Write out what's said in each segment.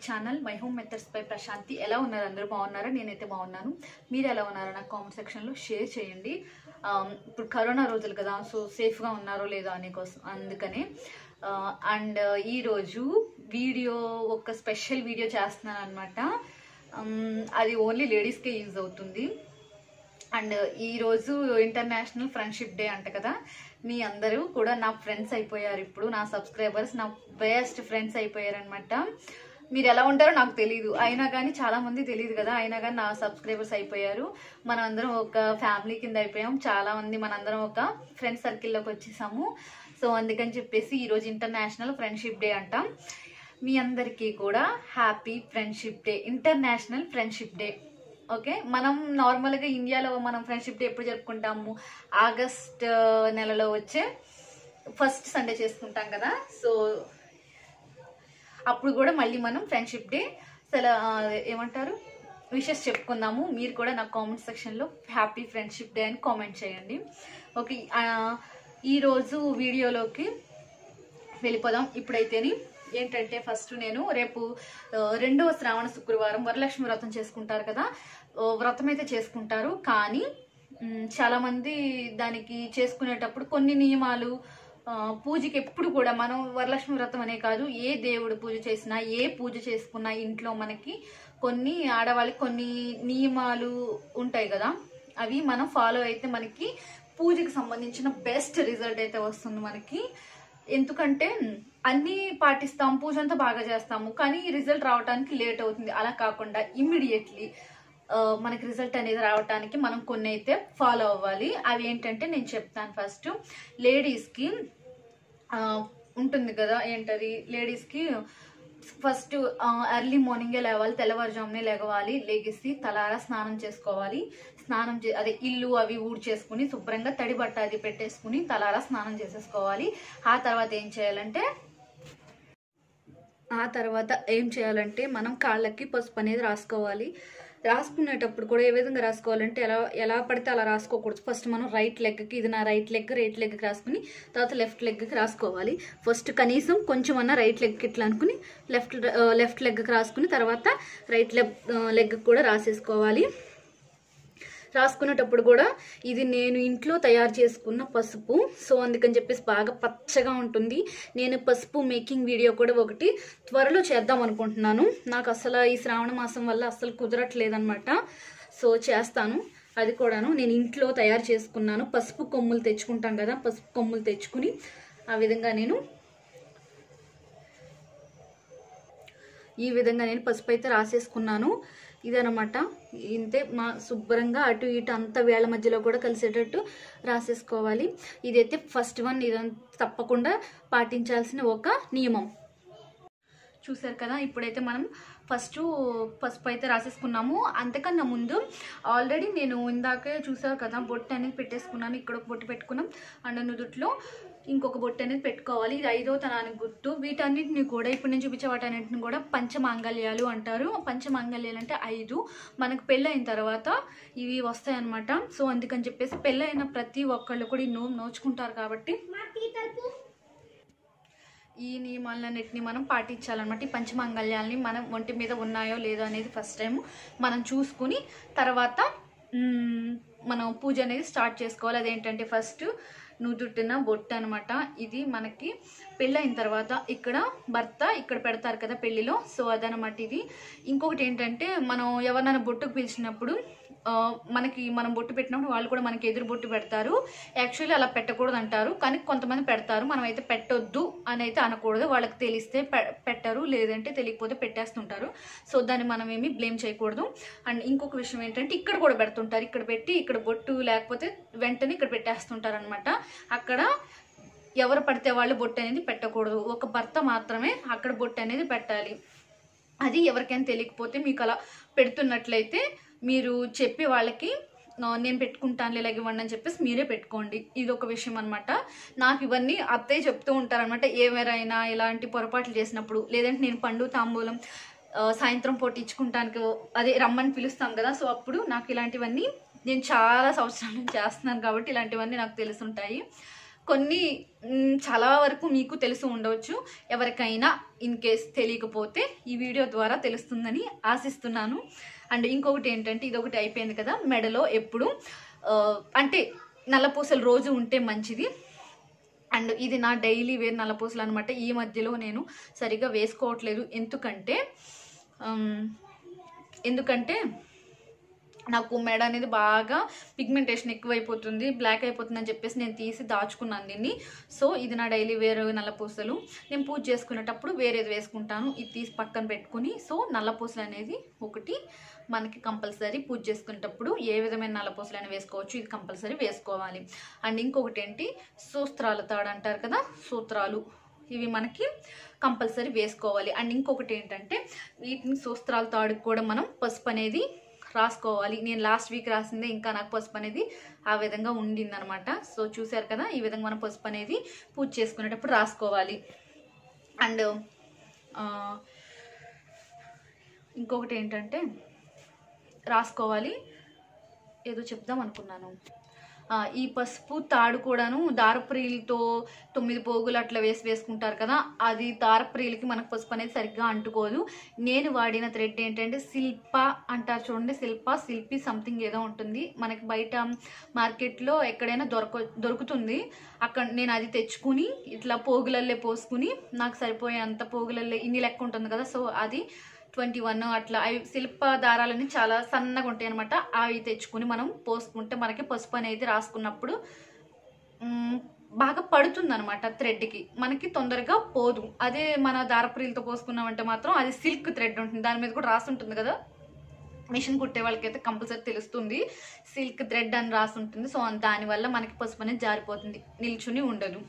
channel my home methods by Prashanti ఎలా ఉన్నారు అందరూ బాగున్నారా నేనైతే బాగున్నాను మీరు ఎలా ఉన్నారో నాకు కామెంట్ సెక్షన్లో షేర్ చేయండి ఆమ్, ఇప్పుడు కరోనా రోజులు కదా సో సేఫ్గా ఉన్నారో లేదో అనే కోసం అందుకనే అండ్ ఈరోజు వీడియో ఒక స్పెషల్ వీడియో చేస్తున్నాను అనమాట అది ఓన్లీ లేడీస్కే యూజ్ అవుతుంది అండ్ ఈరోజు ఇంటర్నేషనల్ ఫ్రెండ్షిప్ డే అంట కదా మీ అందరూ కూడా నా ఫ్రెండ్స్ అయిపోయారు ఇప్పుడు నా సబ్స్క్రైబర్స్ నా బెస్ట్ ఫ్రెండ్స్ అయిపోయారు అనమాట మీరు ఎలా ఉంటారో నాకు తెలియదు అయినా కానీ చాలా మంది తెలియదు కదా అయినా కానీ నా సబ్స్క్రైబర్స్ అయిపోయారు మనం అందరం ఒక ఫ్యామిలీ కింద అయిపోయాం చాలా మంది మనందరం ఒక ఫ్రెండ్ సర్కిల్లోకి వచ్చేసాము సో అందుకని చెప్పేసి ఈరోజు ఇంటర్నేషనల్ ఫ్రెండ్షిప్ డే అంటాం మీ అందరికీ కూడా happy friendship day international friendship day okay మనం నార్మల్గా ఇండియాలో మనం ఫ్రెండ్షిప్ డే ఎప్పుడు జరుపుకుంటాము ఆగస్ట్ ఆ, నెలలో వచ్చే ఫస్ట్ సండే చేసుకుంటాం కదా సో అప్పుడు కూడా మళ్ళీ మనం ఫ్రెండ్షిప్ డే అసలు ఆ, ఏమంటారు విషెస్ చెప్పుకుందాము మీరు కూడా నా కామెంట్ సెక్షన్లో హ్యాపీ ఫ్రెండ్షిప్ డే అని కామెంట్ చేయండి ఓకే ఆ, ఈరోజు వీడియోలోకి వెళ్ళిపోదాం ఇప్పుడైతేని ఏంటంటే ఫస్ట్ నేను రేపు ఆ, రెండవ శ్రావణ శుక్రవారం వరలక్ష్మి వ్రతం చేసుకుంటారు కదా ఆ, వ్రతం అయితే చేసుకుంటారు కానీ మ్, చాలా మంది దానికి చేసుకునేటప్పుడు కొన్ని నియమాలు ఆ, పూజకి ఎప్పుడు కూడా మనం వరలక్ష్మి వ్రతం అనే కాదు ఏ దేవుడు పూజ చేసినా ఏ పూజ చేసుకున్నా ఇంట్లో మనకి కొన్ని ఆడవాళ్ళకి కొన్ని నియమాలు ఉంటాయి కదా అవి మనం ఫాలో అయితే మనకి పూజకి సంబంధించిన బెస్ట్ రిజల్ట్ అయితే వస్తుంది మనకి ఎందుకంటే అన్ని పాటిస్తాం పూజ అంతా బాగా చేస్తాము కానీ రిజల్ట్ రావడానికి లేట్ అవుతుంది అలా కాకుండా ఇమ్మీడియట్లీ మనకి రిజల్ట్ అనేది రావడానికి మనం కొన్ని అయితే ఫాలో అవ్వాలి అవి ఏంటంటే నేను చెప్తాను ఫస్ట్ లేడీస్కి ఉంటుంది కదా ఏంటది లేడీస్కి ఫస్ట్ ఎర్లీ మార్నింగే లేవాలి తెల్లవారుజామునే లేవాలి లెగిసి తలారా స్నానం చేసుకోవాలి స్నానం చే అదే ఇల్లు అవి ఊడ్ చేసుకుని శుభ్రంగా తడి బట్ట అది పెట్టేసుకుని తలారా స్నానం చేసేసుకోవాలి ఆ తర్వాత ఏం చేయాలంటే ఆ తర్వాత ఏం చేయాలంటే మనం కాళ్ళకి పసుపు అనేది రాసుకోవాలి రాసుకునేటప్పుడు కూడా ఏ విధంగా రాసుకోవాలంటే ఎలా ఎలా పడితే అలా రాసుకోకూడదు ఫస్ట్ మనం రైట్ లెగ్కి ఇది నా రైట్ లెగ్ రైట్ లెగ్కి రాసుకుని తర్వాత లెఫ్ట్ లెగ్కి రాసుకోవాలి ఫస్ట్ కనీసం కొంచెం అన్న రైట్ లెగ్కి ఇట్లా అనుకుని లెఫ్ట్ లెఫ్ట్ లెగ్కి రాసుకుని తర్వాత రైట్ లెగ్ లెగ్ కూడా రాసేసుకోవాలి రాసుకునేటప్పుడు కూడా ఇది నేను ఇంట్లో తయారు చేసుకున్న పసుపు సో అందుకని చెప్పేసి బాగా పచ్చగా ఉంటుంది నేను పసుపు మేకింగ్ వీడియో కూడా ఒకటి త్వరలో చేద్దాం అనుకుంటున్నాను నాకు అసలు ఈ శ్రావణ మాసం వల్ల అసలు కుదరట్లేదనమాట సో చేస్తాను అది కూడాను నేను ఇంట్లో తయారు చేసుకున్నాను పసుపు కొమ్ములు తెచ్చుకుంటాం కదా పసుపు కొమ్ములు తెచ్చుకుని ఆ విధంగా నేను ఈ విధంగా నేను పసుపు అయితే రాసేసుకున్నాను ఇదనమాట ఇంతే మా శుభ్రంగా అటు ఇటు అంత వేళ మధ్యలో కూడా కలిసేటట్టు రాసేసుకోవాలి ఇదైతే ఫస్ట్ వన్ ఇదంతా తప్పకుండా పాటించాల్సిన ఒక నియమం చూసారు కదా ఇప్పుడైతే మనం ఫస్ట్ పసుపు అయితే రాసేసుకున్నాము అంతకన్నా ముందు ఆల్రెడీ నేను ఇందాకే చూసారు కదా బొట్టు అనేది పెట్టేసుకున్నాను ఇక్కడ ఒక బొట్టు పెట్టుకున్నాం అండ్ నుదుట్లో ఇంకొక బొట్టు అనేది పెట్టుకోవాలి ఇది ఐదో తనానికి గుర్తు వీటన్నిటిని కూడా ఇప్పుడు నేను చూపించే వాటన్నిటిని కూడా పంచమాంగళ్యాలు అంటారు పంచమాంగళ్యాలు అంటే ఐదు మనకు పెళ్ళైన తర్వాత ఇవి వస్తాయన్నమాట సో అందుకని చెప్పేసి పెళ్ళైన ప్రతి ఒక్కళ్ళు కూడా ఈ నోము నోచుకుంటారు కాబట్టి ఈ నియమాలన్నిటిని మనం పాటించాలన్నమాట ఈ పంచమంగళ్యాలని మనం ఒంటి మీద ఉన్నాయో లేదో అనేది ఫస్ట్ టైం మనం చూసుకుని తర్వాత మ్, మనం పూజ అనేది స్టార్ట్ చేసుకోవాలి అదేంటంటే ఫస్ట్ నుదుటిన బొట్టు అనమాట ఇది మనకి పెళ్ళైన తర్వాత ఇక్కడ భర్త ఇక్కడ పెడతారు కదా పెళ్లిలో సో అదనమాట ఇది ఇంకొకటి ఏంటంటే మనం ఎవరినైనా బొట్టుకు పిలిచినప్పుడు ఆ, మనకి మనం బొట్టు పెట్టినప్పుడు వాళ్ళు కూడా మనకి ఎదురు బొట్టు పెడతారు యాక్చువల్లీ అలా పెట్టకూడదు అంటారు కానీ కొంతమంది పెడతారు మనం అయితే పెట్టొద్దు అని అయితే అనకూడదు వాళ్ళకి తెలిస్తే పె- పెట్టరు లేదంటే తెలియకపోతే పెట్టేస్తుంటారు సో దాన్ని మనం ఏమి బ్లేమ్ చేయకూడదు అండ్ ఇంకొక విషయం ఏంటంటే ఇక్కడ కూడా పెడుతుంటారు ఇక్కడ పెట్టి ఇక్కడ బొట్టు లేకపోతే వెంటనే ఇక్కడ పెట్టేస్తుంటారు అనమాట అక్కడ ఎవరు పడితే వాళ్ళు బొట్టు అనేది పెట్టకూడదు ఒక భర్త మాత్రమే అక్కడ బొట్టు అనేది పెట్టాలి అది ఎవరికైనా తెలియకపోతే మీకు అలా పెడుతున్నట్లయితే మీరు చెప్పి వాళ్ళకి "ఆ, నేను పెట్టుకుంటాను ఇలాగ ఇవ్వండి అని చెప్పేసి మీరే పెట్టుకోండి ఇది ఒక విషయం అనమాట నాకు ఇవన్నీ అత్తయ్య చెప్తూ ఉంటారనమాట ఎవరైనా ఇలాంటి పొరపాట్లు చేసినప్పుడు లేదంటే నేను పండు తాంబూలం ఆ, సాయంత్రం పూట ఇచ్చుకుంటానికి అదే రమ్మని పిలుస్తాం కదా సో అప్పుడు నాకు ఇలాంటివన్నీ నేను చాలా సంవత్సరాల నుంచి చేస్తున్నాను కాబట్టి ఇలాంటివన్నీ నాకు తెలుసుంటాయి కొన్ని మ్, చాలా వరకు మీకు తెలిసి ఉండవచ్చు ఎవరికైనా ఇన్ కేస్ తెలియకపోతే ఈ వీడియో ద్వారా తెలుస్తుందని ఆశిస్తున్నాను అండ్ ఇంకొకటి ఏంటంటే ఇది ఒకటి అయిపోయింది కదా మెడలో ఎప్పుడు ఆ, అంటే నల్లపూసలు రోజు ఉంటే మంచిది అండ్ ఇది నా డైలీ వేర్ నల్లపూసలు అనమాట ఈ మధ్యలో నేను సరిగా వేసుకోవట్లేదు ఎందుకంటే ఆమ్, ఎందుకంటే నాకు మెడ అనేది బాగా పిగ్మెంటేషన్ ఎక్కువైపోతుంది బ్లాక్ అయిపోతుంది అని చెప్పేసి నేను తీసి దాచుకున్నాను దీన్ని సో ఇది నా డైలీ వేర్ నల్లపూసలు నేను పూజ చేసుకునేటప్పుడు వేరేది వేసుకుంటాను ఇది తీసి పక్కన పెట్టుకుని సో నల్లపూసలు అనేది ఒకటి మనకి కంపల్సరీ పూజ చేసుకునేటప్పుడు ఏ విధమైన నల్లపూసలైనా వేసుకోవచ్చు ఇది కంపల్సరీ వేసుకోవాలి అండ్ ఇంకొకటి ఏంటి సూత్రాల తాడు అంటారు కదా సూత్రాలు ఇవి మనకి కంపల్సరీ వేసుకోవాలి అండ్ ఇంకొకటి ఏంటంటే వీటిని సూస్త్రాల తాడుకు కూడా మనం పసుపు అనేది రాసుకోవాలి నేను లాస్ట్ వీక్ రాసిందే ఇంకా నాకు పసుపు అనేది ఆ విధంగా ఉండిందనమాట సో చూశారు కదా ఈ విధంగా మనం పసుపు అనేది పూజ చేసుకునేటప్పుడు రాసుకోవాలి అండ్ ఇంకొకటి ఏంటంటే రాసుకోవాలి ఏదో చెప్దాం అనుకున్నాను ఆ, ఈ పసుపు తాడు కూడాను దారప్రీలతో తొమ్మిది పోగులు అట్లా వేసి వేసుకుంటారు కదా అది దారప్రీలకి మనకు పసుపు అనేది సరిగ్గా అంటుకోదు నేను వాడిన థ్రెడ్ ఏంటంటే శిల్ప అంటారు చూడండి శిల్ప శిల్పి సంథింగ్ ఏదో ఉంటుంది మనకి బయట మార్కెట్లో ఎక్కడైనా దొరక దొరుకుతుంది అక్కడ నేను అది తెచ్చుకుని ఇట్లా పోగులల్లే పోసుకుని నాకు సరిపోయే అంత పోగులల్లే ఇన్ని లెక్క ఉంటుంది కదా సో అది ట్వంటీ వన్ అట్లా అవి శిల్ప దారాలని చాలా సన్నగా ఉంటాయి అనమాట అవి తెచ్చుకుని మనం పోసుకుంటే మనకి పసుపు అనేది రాసుకున్నప్పుడు మ్, బాగా పడుతుంది అనమాట థ్రెడ్కి మనకి తొందరగా పోదు అదే మన దారపురీలతో పోసుకున్నామంటే మాత్రం అది సిల్క్ థ్రెడ్ ఉంటుంది దాని మీద కూడా రాసి ఉంటుంది కదా మిషన్ కుట్టే వాళ్ళకైతే కంపల్సరీ తెలుస్తుంది సిల్క్ థ్రెడ్ అని రాసి ఉంటుంది సో దానివల్ల మనకి పసుపు అనేది జారిపోతుంది నిల్చుని ఉండదు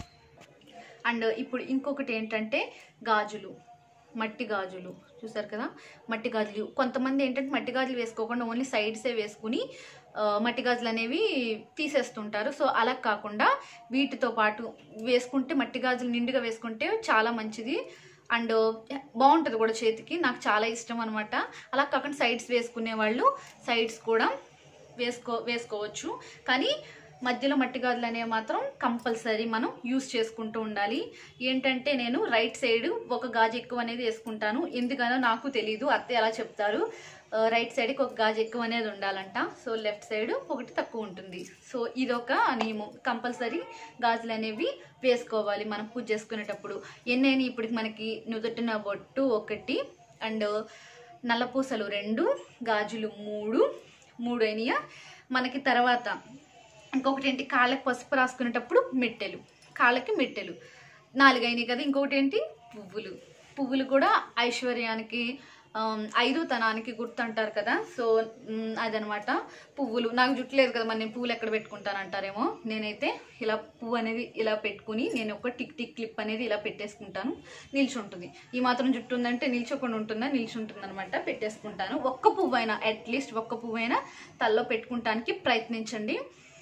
అండ్ ఇప్పుడు ఇంకొకటి ఏంటంటే గాజులు మట్టి గాజులు చూసారు కదా మట్టి గాజులు కొంతమంది ఏంటంటే మట్టి గాజులు వేసుకోకుండా ఓన్లీ సైడ్సే వేసుకుని ఆ, మట్టి గాజులు అనేవి తీసేస్తుంటారు సో అలా కాకుండా వీటితో పాటు వేసుకుంటే మట్టి గాజులు నిండుగా వేసుకుంటే చాలా మంచిది అండ్ బాగుంటుంది కూడా చేతికి నాకు చాలా ఇష్టం అనమాట అలా కాకుండా సైడ్స్ వేసుకునే వాళ్ళు సైడ్స్ కూడా వేసుకో వేసుకోవచ్చు కానీ మధ్యలో మట్టి గాజులు అనేవి మాత్రం కంపల్సరీ మనం యూస్ చేసుకుంటూ ఉండాలి ఏంటంటే నేను రైట్ సైడ్ ఒక గాజు ఎక్కువ అనేది వేసుకుంటాను ఎందుకనో నాకు తెలియదు అత్తే ఎలా చెప్తారు ఆ, రైట్ సైడ్కి ఒక గాజు ఎక్కువ అనేది ఉండాలంట సో లెఫ్ట్ సైడ్ ఒకటి తక్కువ ఉంటుంది సో ఇదొక నియమం కంపల్సరీ గాజులు అనేవి వేసుకోవాలి మనం పూజ చేసుకునేటప్పుడు ఎన్నైనా ఇప్పుడు మనకి నుదుటిన బొట్టు ఒకటి అండ్ నల్లపూసలు రెండు గాజులు మూడు మూడు అయినాయా మనకి తర్వాత ఇంకొకటి ఏంటి కాళ్ళకి పసుపు రాసుకునేటప్పుడు మెట్టెలు కాళ్ళకి మెట్టెలు నాలుగు అయినాయి కదా ఇంకొకటి ఏంటి పువ్వులు పువ్వులు కూడా ఐశ్వర్యానికి ఆమ్, ఐదో తనానికి గుర్తు అంటారు కదా సో మ్, అదనమాట పువ్వులు నాకు జుట్టు లేదు కదా మరి నేను పువ్వులు ఎక్కడ పెట్టుకుంటాను అంటారేమో నేనైతే ఇలా పువ్వు అనేది ఇలా పెట్టుకుని నేను ఒక టిక్ టిక్ క్లిప్ అనేది ఇలా పెట్టేసుకుంటాను నిల్చుంటుంది ఈ మాత్రం జుట్టు ఉందంటే నిల్చోకుండా ఉంటుందా నిల్చుంటుంది అనమాట పెట్టేసుకుంటాను ఒక్క పువ్వు అయినా అట్లీస్ట్ ఒక్క పువ్వు అయినా తల్లో పెట్టుకుంటానికి ప్రయత్నించండి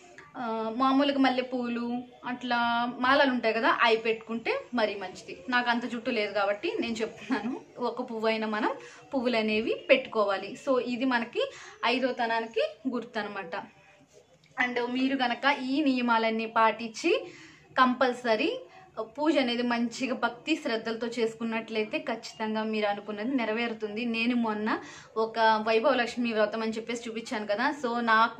ఆ, మామూలుగా మల్లె పువ్వులు అట్లా మాలలు ఉంటాయి కదా అవి పెట్టుకుంటే మరీ మంచిది నాకు అంత జుట్టు లేదు కాబట్టి నేను చెప్తున్నాను ఒక పువ్వు అయినా మనం పువ్వులు అనేవి పెట్టుకోవాలి సో ఇది మనకి ఐదో తనానికి గుర్తు అనమాట అండ్ మీరు గనక ఈ నియమాలన్నీ పాటించి కంపల్సరీ పూజ అనేది మంచిగా భక్తి శ్రద్ధలతో చేసుకున్నట్లయితే ఖచ్చితంగా మీరు అనుకున్నది నెరవేరుతుంది నేను మొన్న ఒక వైభవ లక్ష్మి వ్రతం అని చెప్పేసి చూపించాను కదా సో నాకు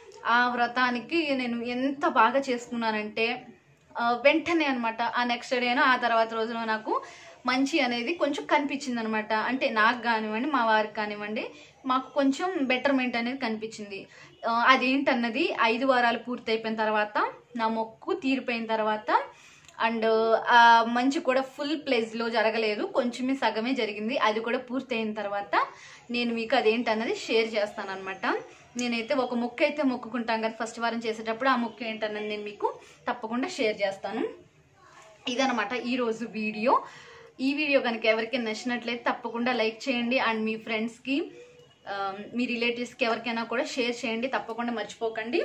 ఆ వ్రతానికి నేను ఎంత బాగా చేసుకున్నానంటే ఆ, వెంటనే అనమాట ఆ నెక్స్ట్ డేనో ఆ తర్వాత రోజున నాకు మంచి అనేది కొంచెం కనిపించింది అనమాట అంటే నాకు కానివ్వండి మా వారికి కానివ్వండి మాకు కొంచెం బెటర్మెంట్ అనేది కనిపించింది ఆ, అదేంటన్నది ఐదు వారాలు పూర్తి అయిపోయిన తర్వాత నా మొక్కు తీరిపోయిన తర్వాత అండ్ ఆ మంచి కూడా ఫుల్ ప్లేస్లో జరగలేదు కొంచెమే సగమే జరిగింది అది కూడా పూర్తి అయిన తర్వాత నేను మీకు అదేంటన్నది షేర్ చేస్తాను అనమాట నేనైతే ఒక మొక్క అయితే మొక్కుకుంటాం కదా ఫస్ట్ వారం చేసేటప్పుడు ఆ మొక్క ఏంటన్నది నేను మీకు తప్పకుండా షేర్ చేస్తాను ఇదనమాట ఈరోజు వీడియో ఈ వీడియో కనుక ఎవరికైనా నచ్చినట్లయితే తప్పకుండా లైక్ చేయండి అండ్ మీ ఫ్రెండ్స్కి ఆ, మీ రిలేటివ్స్కి ఎవరికైనా కూడా షేర్ చేయండి తప్పకుండా మర్చిపోకండి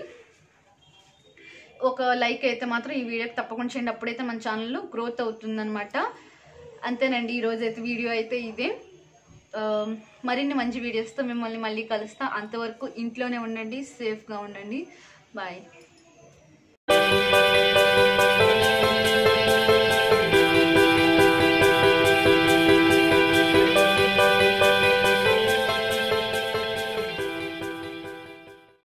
ఒక లైక్ అయితే మాత్రం ఈ వీడియోకి తప్పకుండా చేయండి అప్పుడైతే మన ఛానల్లో గ్రోత్ అవుతుందన్నమాట అంతేనండి ఈరోజు అయితే వీడియో అయితే ఇదే ఆ, మరిన్ని మంచి వీడియోస్తో మిమ్మల్ని మళ్ళీ కలుస్తా అంతవరకు ఇంట్లోనే ఉండండి సేఫ్గా ఉండండి బాయ్